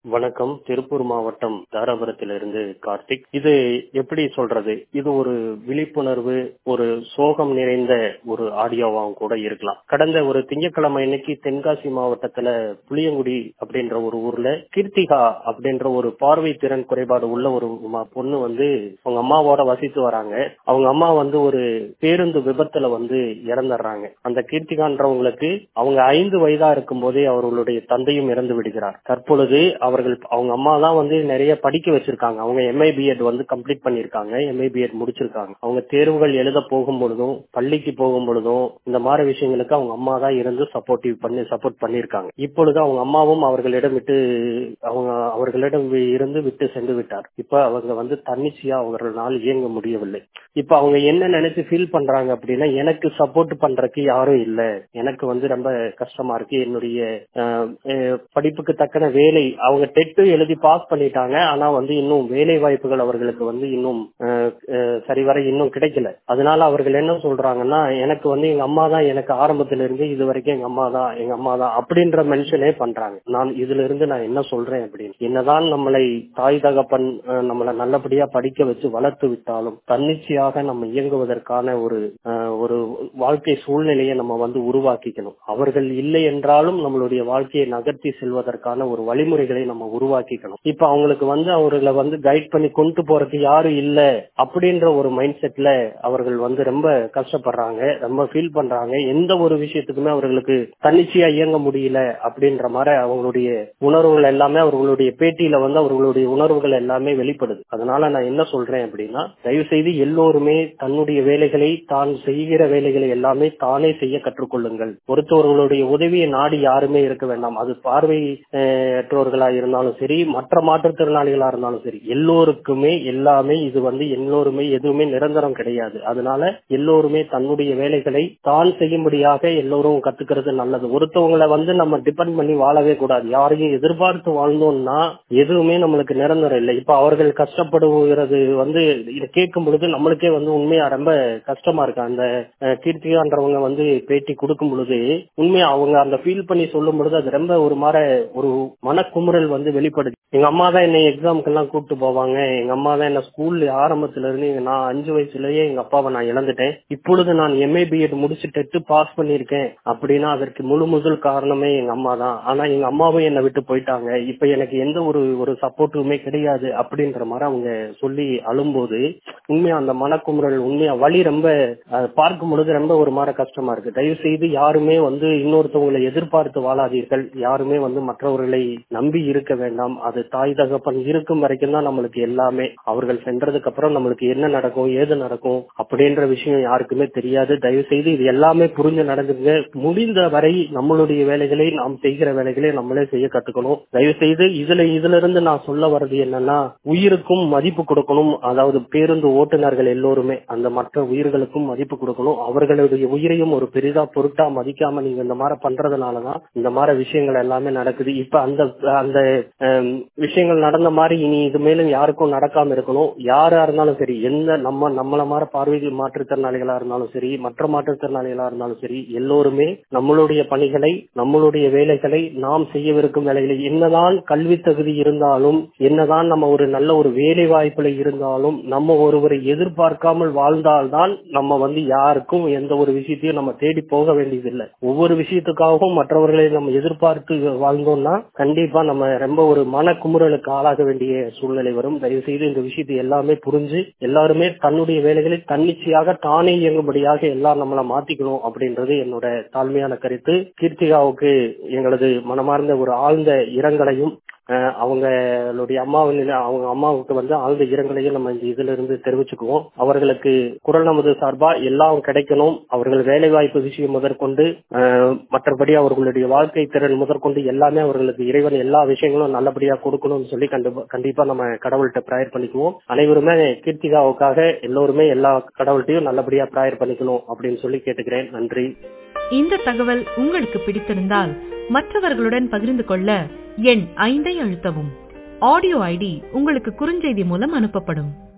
வணக்கம் திருப்பூர் மாவட்டம் தாராபுரத்திலிருந்து கார்த்திக் இது எப்படி சொல்றது இது ஒரு விழிப்புணர்வு ஒரு சோகம் நிறைந்த ஒரு ஆடியோவாகவும் கூட இருக்கலாம் கடந்த ஒரு திங்கட்கிழமை இன்னைக்கு தென்காசி மாவட்டத்துல புளியங்குடி அப்படின்ற ஒரு ஊர்ல கீர்த்திகா அப்படின்ற ஒரு பார்வை திறன் குறைபாடு உள்ள ஒரு ம- பொண்ணு வந்து அவங்க அம்மாவோட வசித்து வராங்க அவங்க அம்மா வந்து ஒரு பேருந்து விபத்துல வந்து இறந்துடுறாங்க அந்த கீர்த்திகான்றவங்களுக்கு அவங்க ஐந்து வயதா இருக்கும் போதே அவர்களுடைய தந்தையும் இறந்து விடுகிறார் தற்பொழுது அவர்கள் அவங்க அம்மா தான் வந்து நிறைய படிக்க வச்சிருக்காங்க அவங்க எம்ஐ பிஎட் வந்து கம்ப்ளீட் பண்ணிருக்காங்க எம்ஐ பிஎட் முடிச்சிருக்காங்க அவங்க தேர்வுகள் எழுத போகும் பொழுதும் பள்ளிக்கு போகும் பொழுதும் இந்த மாதிரி விஷயங்களுக்கு அவங்க அம்மா தான் இருந்து சப்போர்ட்டிவ் பண்ணி சப்போர்ட் பண்ணிருக்காங்க இப்பொழுது அவங்க அம்மாவும் அவர்களிடம் விட்டு அவங்க அவர்களிடம் வி- இருந்து விட்டு சென்று விட்டார் இப்ப அவங்க வந்து தன்னிச்சையா அவர்களால் இயங்க முடியவில்லை இப்ப அவங்க என்ன நினைச்சு ஃபீல் பண்றாங்க அப்படின்னா எனக்கு சப்போர்ட் பண்றதுக்கு யாரும் இல்ல எனக்கு வந்து ரொம்ப கஷ்டமா இருக்கு என்னுடைய அஹ், அஹ், படிப்புக்கு தக்கன வேலை அவங்க டெட்டு எழுதி பாஸ் பண்ணிட்டாங்க ஆனா வந்து இன்னும் வேலை வாய்ப்புகள் அவர்களுக்கு வந்து இன்னும் அஹ், அஹ், சரிவர இன்னும் கிடைக்கல அதனால அவர்கள் என்ன சொல்றாங்கன்னா எனக்கு வந்து எங்க அம்மா தான் எனக்கு ஆரம்பத்துல இருந்து இது வரைக்கும் எங்க அம்மா தான் எங்க அம்மா தான் அப்படின்ற மென்ஷனே பண்றாங்க நான் இதுல இருந்து நான் என்ன சொல்றேன் அப்படின்னு என்னதான் நம்மளை தாய் தகப்பன் அஹ், நம்மளை நல்லபடியா படிக்க வச்சு வளர்த்து விட்டாலும் தன்னிச்சையாக நம்ம இயங்குவதற்கான ஒரு அஹ், ஒரு வாழ்க்கை சூழ்நிலையை நம்ம வந்து உருவாக்கிக்கணும் அவர்கள் இல்லை என்றாலும் நம்மளுடைய வாழ்க்கையை நகர்த்தி செல்வதற்கான ஒரு வழிமுறைகளை நம்ம உருவாக்கிக்கணும் இப்ப அவங்களுக்கு வந்து அவர்களை வந்து கைட் பண்ணி கொண்டு போறதுக்கு யாரும் இல்ல அப்படின்ற ஒரு மைண்ட் செட்ல அவர்கள் வந்து ரொம்ப கஷ்டப்படுறாங்க ரொம்ப ஃபீல் பண்றாங்க எந்த ஒரு விஷயத்துக்குமே அவர்களுக்கு தன்னிச்சையா இயங்க முடியல அப்படின்ற மாதிரி அவங்களுடைய உணர்வுகள் எல்லாமே அவர்களுடைய பேட்டியில வந்து அவர்களுடைய உணர்வுகள் எல்லாமே வெளிப்படுது அதனால நான் என்ன சொல்றேன் அப்படின்னா தயவு செய்து எல்லோருமே தன்னுடைய வேலைகளை தான் செய்கிற வேலைகளை எல்லாமே தானே செய்ய கற்றுக்கொள்ளுங்கள் ஒருத்தவர்களுடைய உதவியை நாடி யாருமே இருக்க வேண்டாம் அது பார்வை அஹ், அற்றவர்களா இருந்தாலும் சரி மற்ற மாற்றுத்திறனாளிகளா இருந்தாலும் சரி எல்லோருக்குமே எல்லாமே இது வந்து எல்லோருமே எதுவுமே நிரந்தரம் கிடையாது அதனால எல்லோருமே தன்னுடைய வேலைகளை தான் செய்யும்படியாக எல்லோரும் கத்துக்கிறது நல்லது ஒருத்தவங்களை வந்து நம்ம டிபெண்ட் பண்ணி வாழவே கூடாது யாரையும் எதிர்பார்த்து வாழ்ந்தோம்னா எதுவுமே நம்மளுக்கு நிரந்தரம் இல்லை இப்ப அவர்கள் கஷ்டப்படுகிறது வந்து இதை கேட்கும் பொழுது நம்மளுக்கே வந்து உண்மையா ரொம்ப கஷ்டமா இருக்கு அந்த அஹ், கீர்த்திகான்றவங்க வந்து பேட்டி கொடுக்கும் பொழுது உண்மையா அவங்க அந்த ஃபீல் பண்ணி சொல்லும் பொழுது அது ரொம்ப ஒரு மாதிரி ஒரு மனக்குமுறல் வந்து வெளிப்படுது எங்க அம்மா தான் என்னை எக்ஸாமுக்கு எல்லாம் கூப்பிட்டு போவாங்க எங்க அம்மா தான் என்ன ஸ்கூல்ல ஆரம்பத்துல இருந்து எங்க- நான் அஞ்சு வயசுலயே எங்க அப்பாவை நான் இழந்துட்டேன் இப்பொழுது நான் எம்ஏ பிஎட் முடிச்சுட்டு பாஸ் பண்ணிருக்கேன் அப்படின்னா அதற்கு முழு முதல் காரணமே எங்க அம்மா தான் ஆனா எங்க அம்மாவும் என்னை விட்டு போயிட்டாங்க இப்ப எனக்கு எந்த ஒரு ஒரு சப்போர்ட்டுமே கிடையாது அப்படின்ற மாதிரி அவங்க சொல்லி அழும்போது உண்மையா அந்த மனக்குமுறல் உண்மையா வலி ரொம்ப அஹ், பார்க்கும் பொழுது ரொம்ப ஒரு மாதிரி கஷ்டமா இருக்கு தயவு செய்து யாருமே வந்து இன்னொருத்தவங்களை எதிர்பார்த்து வாழாதீர்கள் யாருமே வந்து மற்றவர்களை நம்பி இருக்க வேண்டாம் அது தாய் தகப்பன் இருக்கும் வரைக்கும் தான் நம்மளுக்கு எல்லாமே அவர்கள் சென்றதுக்கு அப்புறம் நம்மளுக்கு என்ன நடக்கும் ஏது நடக்கும் அப்படின்ற விஷயம் யாருக்குமே தெரியாது தயவு செய்து இது எல்லாமே புரிஞ்சு நடந்துங்க முடிந்த வரை நம்மளுடைய வேலைகளை நாம் செய்கிற வேலைகளை நம்மளே செய்ய கத்துக்கணும் தயவு செய்து இதுல இதுல இருந்து நான் சொல்ல வர்றது என்னன்னா உயிருக்கும் மதிப்பு கொடுக்கணும் அதாவது பேருந்து ஓட்டுநர்கள் எல்லோருமே அந்த மற்ற உயிர்களுக்கும் மதிப்பு கொடுக்கணும் அவர்களுடைய உயிரையும் ஒரு பெரிதா பொருட்டா மதிக்காம நீங்க இந்த மாதிரி பண்றதுனாலதான் இந்த மாதிரி விஷயங்கள் எல்லாமே நடக்குது இப்ப அந்த அந்த ஹம், விஷயங்கள் நடந்த மாதிரி இனி இது மேலும் யாருக்கும் நடக்காம இருக்கணும் யாரா இருந்தாலும் சரி எந்த நம்ம நம்மள மாதிரி பார்வை மாற்றுத்திறனாளிகளா இருந்தாலும் சரி மற்ற மாற்றுத்திறனாளிகளா இருந்தாலும் சரி எல்லோருமே நம்மளுடைய பணிகளை நம்மளுடைய வேலைகளை நாம் செய்யவிருக்கும் வேலைகளை என்னதான் கல்வி தகுதி இருந்தாலும் என்னதான் நம்ம ஒரு நல்ல ஒரு வேலை வாய்ப்புல இருந்தாலும் நம்ம ஒருவரை எதிர்பார்க்காமல் வாழ்ந்தால்தான் நம்ம வந்து யாருக்கும் எந்த ஒரு விஷயத்தையும் நம்ம தேடி போக வேண்டியதில்லை ஒவ்வொரு விஷயத்துக்காகவும் மற்றவர்களை நம்ம எதிர்பார்த்து வாழ்ந்தோம்னா கண்டிப்பா நம்ம ரொம்ப ஒரு மன குமுறலுக்கு ஆளாக வேண்டிய சூழ்நிலை வரும் தயவு செய்து இந்த விஷயத்தை எல்லாமே புரிஞ்சு எல்லாருமே தன்னுடைய வேலைகளை தன்னிச்சையாக தானே இயங்கும்படியாக எல்லாம் நம்மளை மாத்திக்கணும் அப்படின்றது என்னோட தாழ்மையான கருத்து கீர்த்திகாவுக்கு எங்களது மனமார்ந்த ஒரு ஆழ்ந்த இரங்கலையும் அஹ், அவங்களுடைய அம்மாவின் அவங்க அம்மாவுக்கு வந்து ஆழ்ந்த இரங்கலையும் நம்ம இந்த இதுல இருந்து தெரிவிச்சுக்குவோம் அவர்களுக்கு குரல் நமது சார்பா எல்லாம் கிடைக்கணும் அவர்கள் வேலை வாய்ப்பு விஷயம் முதற்கொண்டு அஹ், மற்றபடி அவர்களுடைய வாழ்க்கை திறன் முதற்கொண்டு எல்லாமே அவர்களுக்கு இறைவன் எல்லா விஷயங்களும் நல்லபடியா கொடுக்கணும்னு சொல்லி கண்டிப்பா கண்டிப்பா நம்ம கடவுள்கிட்ட ப்ரேயர் பண்ணிக்குவோம் அனைவருமே கீர்த்திகாவுக்காக எல்லோருமே எல்லா கடவுள்கிட்டையும் நல்லபடியா ப்ரேயர் பண்ணிக்கணும் அப்படின்னு சொல்லி கேட்டுக்கிறேன் நன்றி இந்த தகவல் உங்களுக்கு பிடித்திருந்தால் மற்றவர்களுடன் பகிர்ந்து கொள்ள எண் ஐந்தை அழுத்தவும் ஆடியோ ஐடி உங்களுக்கு குறுஞ்செய்தி மூலம் அனுப்பப்படும்